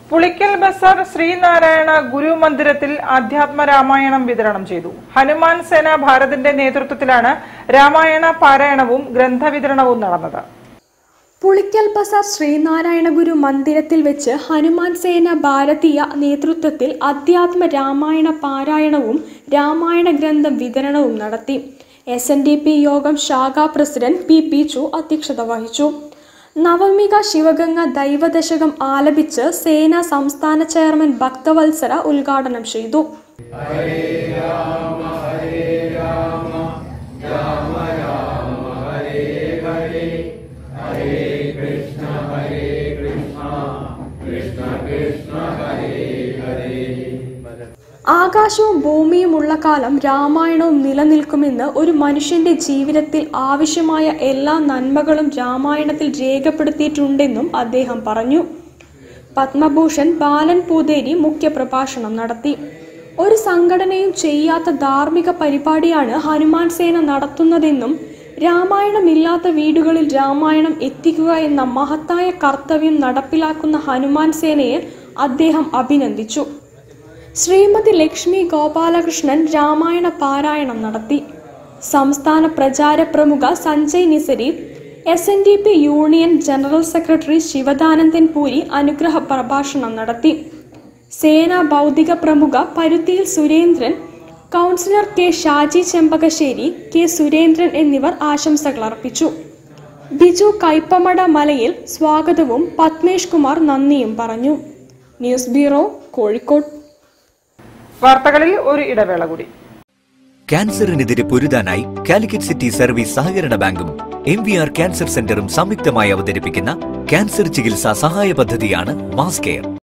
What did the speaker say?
പുളിക്കൽ ബസാർ ശ്രീനാരായണ ഗുരു മന്ദിരത്തിൽ അധ്യാത്മ രാമായണം വിതരണം ചെയ്തു ഹനുമാൻ സേന ഭാരതിന്റെ നേതൃത്വത്തിലാണ് രാമായണ പാരായണവും ഗ്രന്ഥവിതരണവും നടന്നത് പുളിക്കൽ ബസാർ ശ്രീനാരായണ ഗുരു മന്ദിരത്തിൽ വെച്ച് ഹനുമാൻ സേന ഭാരതീയ നേതൃത്വത്തിൽ അധ്യാത്മ രാമായണ പാരായണവും രാമായണ ഗ്രന്ഥം വിതരണവും നടത്തി എസ് എൻ ഡി പി യോഗം ശാഖാ പ്രസിഡന്റ് പി പി ചു അധ്യക്ഷത വഹിച്ചു നവമിക ശിവഗംഗ ദൈവദശകം ആലപിച്ച് സേന സംസ്ഥാന ചെയർമാൻ ഭക്തവത്സര ഉദ്ഘാടനം ചെയ്തു ആകാശവും ഭൂമിയുമുള്ള കാലം രാമായണവും നിലനിൽക്കുമെന്ന് ഒരു മനുഷ്യന്റെ ജീവിതത്തിൽ ആവശ്യമായ എല്ലാ നന്മകളും രാമായണത്തിൽ രേഖപ്പെടുത്തിയിട്ടുണ്ടെന്നും അദ്ദേഹം പറഞ്ഞു പത്മഭൂഷൺ ബാലൻ പൂതേരി മുഖ്യപ്രഭാഷണം നടത്തി ഒരു സംഘടനയും ചെയ്യാത്ത ധാർമ്മിക പരിപാടിയാണ് ഹനുമാൻ സേന നടത്തുന്നതെന്നും രാമായണമില്ലാത്ത വീടുകളിൽ രാമായണം എത്തിക്കുക എന്ന മഹത്തായ കർത്തവ്യം നടപ്പിലാക്കുന്ന ഹനുമാൻ സേനയെ അദ്ദേഹം അഭിനന്ദിച്ചു ശ്രീമതി ലക്ഷ്മി ഗോപാലകൃഷ്ണൻ രാമായണ പാരായണം നടത്തി സംസ്ഥാന പ്രചാര പ്രമുഖ സഞ്ജയ് നിസരി S N D P union general secretary Sivadanandan Puri അനുഗ്രഹ പ്രഭാഷണം നടത്തി സേനാ ഭൗതിക പ്രമുഖ പരുത്തിയിൽ Surendran councillor K Shaji Chembakassery K Surendran എന്നിവർ ആശംസകൾ അർപ്പിച്ചു ബിജു കൈപ്പമട മലയിൽ സ്വാഗതവും പത്മേഷ് കുമാർ നന്ദിയും പറഞ്ഞു ന്യൂസ് ബ്യൂറോ കോഴിക്കോട് വാർത്തകളിൽ ഒരു ഇടവേള കൂടി ക്യാൻസറിനെതിരെ പൊരുതാനായി കാലിക്കറ്റ് സിറ്റി സർവീസ് സഹകരണ ബാങ്കും എം വി ആർ ക്യാൻസർ സെന്ററും സംയുക്തമായി അവതരിപ്പിക്കുന്ന ക്യാൻസർ ചികിത്സാ സഹായ പദ്ധതിയാണ് മാസ് കെയർ